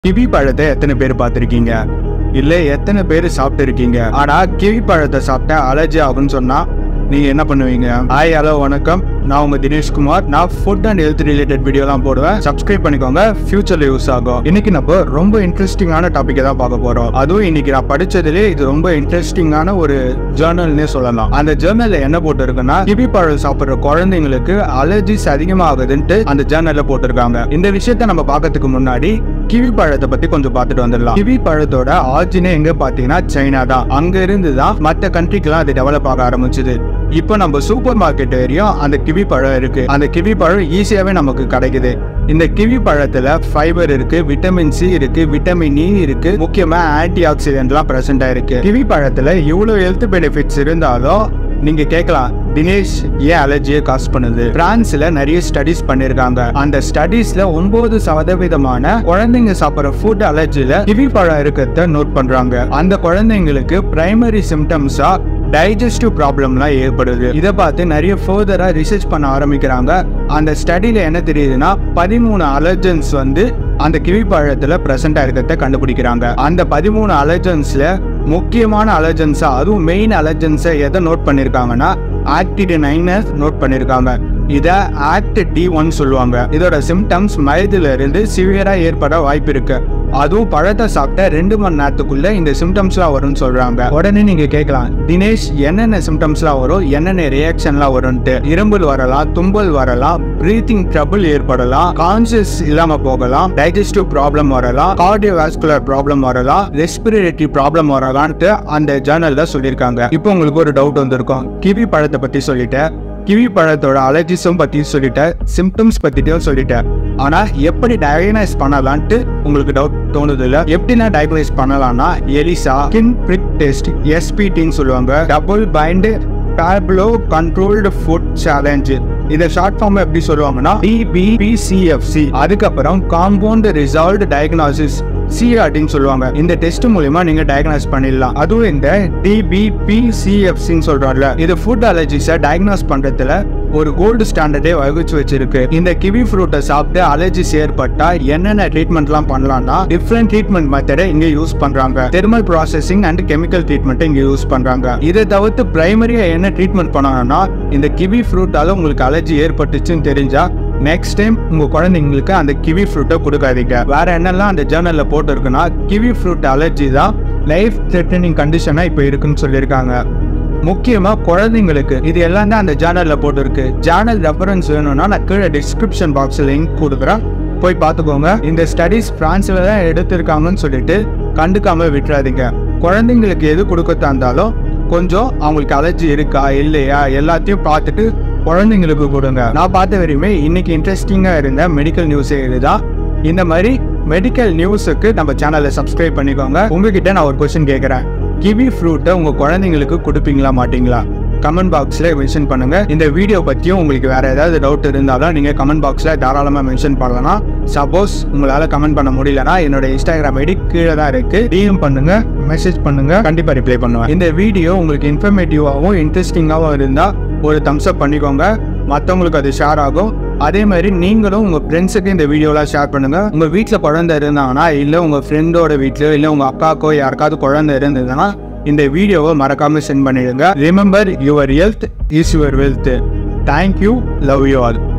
kiwi பழத்தை எத்தனை பேர் பார்த்துருக்கீங்க இல்ல எத்தனை பேர் சாப்பிட்டு இருக்கீங்க ஆனா கிவி பழத்தை சாப்பிட்டா அலர்ஜி ஆகும்னு சொன்னா நீங்க என்ன பண்ணுவீங்க ஹாய் ஹலோ வணக்கம் நான் உங்க தினேஷ்குமார் நான் ஃபுட் அண்ட் ஹெல்த் ரிலேட்டட் வீடியோலாம் போடுவேன் சப்ஸ்கிரைப் பண்ணிக்கோங்க ஃபியூச்சர்ல யூஸ் ஆகும் இன்னைக்கு நம்ம ரொம்ப இன்ட்ரெஸ்டிங்கான டாபிக்கை தான் பார்க்க போறோம் அதுவும் இன்னைக்கு நான் படிச்சதுலேயே இது ரொம்ப இன்ட்ரெஸ்டிங்கான ஒரு ஜேர்னல்னே சொல்லலாம் அந்த ஜேர்னல்ல என்ன போட்டிருக்குன்னா கிவி பழம் சாப்பிடுற குழந்தைங்களுக்கு அலர்ஜிஸ் அதிகமாகுதுன்ட்டு அந்த ஜேர்னல்ல போட்டிருக்காங்க இந்த விஷயத்த நம்ம பார்க்கறதுக்கு முன்னாடி கிவி பழத்தை பத்தி கொஞ்சம் பார்த்துட்டு வந்துடலாம் கிவி பழத்தோட ஆர்ஜினே எங்க பாத்தீங்கன்னா சைனா தான் அங்க இருந்து தான் மற்ற கண்ட்ரிக்கெல்லாம் அது டெவலப் ஆக ஆரம்பிச்சது இப்போ நம்ம சூப்பர் மார்க்கெட் வரையும் அந்த கிவி பழம் இருக்கு அந்த கிவி பழம் ஈஸியாவே நமக்கு கிடைக்குது இந்த கிவி பழத்துல ஃபைபர் இருக்கு விட்டமின் சி இருக்கு விட்டமின் இ இருக்கு முக்கியமா ஆன்டி ஆக்சிடென்ட்லாம் பிரசன்ட் ஆயிருக்கு கிவி பழத்துல இவ்வளவு ஹெல்த் பெனிஃபிட்ஸ் இருந்தாலும் நீங்க கேட்கலாம் தினேஷ் ஏன் அலர்ஜியை காஸ் பண்ணுது பிரான்ஸ்ல நிறைய ஸ்டடிஸ் பண்ணிருக்காங்க அந்த ஸ்டடிஸ்ல ஒன்பது சதவீதமான குழந்தைங்க சாப்பிடுற ஃபுட் அலர்ஜில கிவி பழம் இருக்கிறத நோட் பண்றாங்க அந்த குழந்தைங்களுக்கு பிரைமரி சிம்டம்ஸா டைஜஸ்டிவ் ப்ராப்ளம்லாம் ஏற்படுது இதை பார்த்து நிறைய ஃபர்தரா ரிசர்ச் பண்ண ஆரம்பிக்கிறாங்க அந்த ஸ்டடியில என்ன தெரியுதுன்னா பதிமூணு அலர்ஜன்ஸ் வந்து அந்த கிவி பழத்துல பிரசண்டா இருக்கிறத கண்டுபிடிக்கிறாங்க அந்த பதிமூணு அலர்ஜன்ஸ்ல முக்கியமான அலர்ஜன்ஸா அதுவும் மெயின் அலர்ஜன்ஸை எதை நோட் பண்ணிருக்காங்கன்னா ஆக்டிடி நைனஸ் நோட் பண்ணிருக்காங்க இதை ஆக்ட் டி ஒன் சொல்லுவாங்க இதோட சிம்டம்ஸ் மைதுல இருந்து சிவியரா ஏற்பட வாய்ப்பு இருக்கு அதுவும் பழத்தை சாப்பிட்ட ரெண்டு மணி நேரத்துக்குள்ள இந்த சிம்டம்ஸ்லாம் வரும்னு சொல்றாங்க உடனே நீங்க கேட்கலாம் தினேஷ் என்னென்ன சிம்டம்ஸ்லாம் வரும் என்னென்ன ரியாக்ஷன்லாம் வரும்ட்டு இரும்பல் வரலாம் தும்பல் வரலாம் பிரீத்திங் ட்ரபிள் ஏற்படலாம் கான்சியஸ் இல்லாம போகலாம் டைஜஸ்டிவ் ப்ராப்ளம் வரலாம் கார்டியோவாஸ்குலர் ப்ராப்ளம் வரலாம் ரெஸ்பிரேட்டரி ப்ராப்ளம் வரலாம்ட்டு அந்த ஜேர்னல்ல சொல்லியிருக்காங்க இப்போ உங்களுக்கு ஒரு டவுட் வந்திருக்கும் கிவி பழத்தை பத்தி சொல்லிட்டேன் கிவி பழத்தோட அலர்ஜிஸும் பத்தி சொல்லிட்டேன் சிம்டம்ஸ் பத்திட்டும் சொல்லிட்டேன் ஆனா எப்படி டயக்னைஸ் பண்ணலான்ட்டு உங்களுக்கு டவுட் தோணுது இல்ல எப்படின்னா டயக்னைஸ் பண்ணலாம்னா எலிசா ஸ்கின் பிரிக் டெஸ்ட் எஸ்பிடின்னு சொல்லுவாங்க double blind placebo controlled food challenge இதை ஷார்ட் ஃபார்ம் எப்படி சொல்லுவாங்கன்னா டிபிபிசிஎஃப்சி அதுக்கப்புறம் காம்பவுண்ட் ரிசால்வ்டு டயக்னாசிஸ் சிஆர்டின்னு சொல்லுவாங்க இந்த டெஸ்ட் மூலியமா நீங்க டயக்னாஸ் பண்ணிடலாம் அதுவும் இந்த டிபிபிசிஎஃப்சின்னு சொல்றாங்கல்ல இது ஃபுட் அலர்ஜிஸை டயக்னாஸ் பண்றதுல ஒரு கோல்டு ஸ்டாண்டர்டே வகுச்சு வச்சிருக்கு இந்த கிவி ஃப்ரூட்டை சாப்பிட்டு அலர்ஜிஸ் ஏற்பட்டா என்னென்ன ட்ரீட்மெண்ட்லாம் பண்ணலாம்னா டிஃப்ரெண்ட் ட்ரீட்மெண்ட் மெத்தடை இங்க யூஸ் பண்றாங்க thermal processing and chemical treatment இங்க யூஸ் பண்றாங்க இதை தவிர்த்து பிரைமரியா என்ன ட்ரீட்மெண்ட் பண்ணணும்னா இந்த கிவி ஃப்ரூட்டால உங்களுக்கு அலர்ஜி ஏற்பட்டுச்சுன்னு தெரிஞ்சா நெக்ஸ்ட் டைம் உங்க குழந்தைங்களுக்கு அந்த கிவி ஃப்ரூட்டை கொடுக்காதீங்க வேற என்னெல்லாம் அந்த ஜேர்னல்ல போட்டிருக்குன்னா கிவி ஃப்ரூட் அலர்ஜி தான் லைஃப் த்ரெட்டனிங் கண்டிஷனா இப்போ இருக்குன்னு சொல்லியிருக்காங்க முக்கியமா குழந்தைங்களுக்கு இது எல்லாம் தான் அந்த ஜேர்னல்ல போட்டிருக்கு ஜேர்னல் ரெஃபரன்ஸ் வேணும்னா நான் கீழே டிஸ்கிரிப்ஷன் பாக்ஸ் லிங்க் கொடுக்குறேன் போய் பார்த்துக்கோங்க இந்த ஸ்டடீஸ் பிரான்ஸ்ல தான் எடுத்திருக்காங்கன்னு சொல்லிட்டு கண்டுக்காம விட்டுறாதீங்க குழந்தைங்களுக்கு எது கொடுக்கறதா இருந்தாலும் கொஞ்சம் அவங்களுக்கு அலர்ஜி இருக்கா இல்லையா எல்லாத்தையும் பார்த்துட்டு குழந்தைங்களுக்கு கொடுங்க நான் பார்த்த வரையுமே இன்னைக்கு இன்ட்ரெஸ்டிங்காக இருந்த மெடிக்கல் நியூஸே இதுதான் இந்த மாதிரி மெடிக்கல் நியூஸுக்கு நம்ம சேனலை சப்ஸ்கிரைப் பண்ணிக்கோங்க உங்ககிட்ட நான் ஒரு கொஸ்டின் கேட்குறேன் கிவி ஃப்ரூட்டை உங்கள் குழந்தைங்களுக்கு கொடுப்பீங்களா மாட்டீங்களா கமெண்ட் பாக்ஸில் மென்ஷன் பண்ணுங்க இந்த வீடியோ பற்றியும் உங்களுக்கு வேற ஏதாவது டவுட் இருந்தாலும் நீங்கள் கமெண்ட் பாக்ஸில் தாராளமாக மென்ஷன் பண்ணலாம் சப்போஸ் உங்களால் கமெண்ட் பண்ண முடியலனா என்னோட இன்ஸ்டாகிராம் ஐடி கீழே தான் இருக்கு டிஎம் பண்ணுங்க மெசேஜ் பண்ணுங்க கண்டிப்பாக ரிப்ளை பண்ணுவேன் இந்த வீடியோ உங்களுக்கு இன்ஃபர்மேட்டிவாகவும் இன்ட்ரெஸ்டிங்காகவும் இருந்தால் ஒரு தம்ஸ் அப் பண்ணிக்கோங்க மற்றவங்களுக்கு அது ஷேர் ஆகும் அதே மாதிரி நீங்களும் உங்க ஃப்ரெண்ட்ஸுக்கு இந்த வீடியோலாம் ஷேர் பண்ணுங்க உங்க வீட்டில் குழந்தை இருந்தாங்கன்னா இல்லை உங்க ஃப்ரெண்டோட வீட்லயோ இல்லை உங்க அக்காக்கோ யாருக்காவது குழந்தை இருந்ததுன்னா இந்த வீடியோவை மறக்காம சென்ட் பண்ணிடுங்க remember your health is your wealth thank you love you all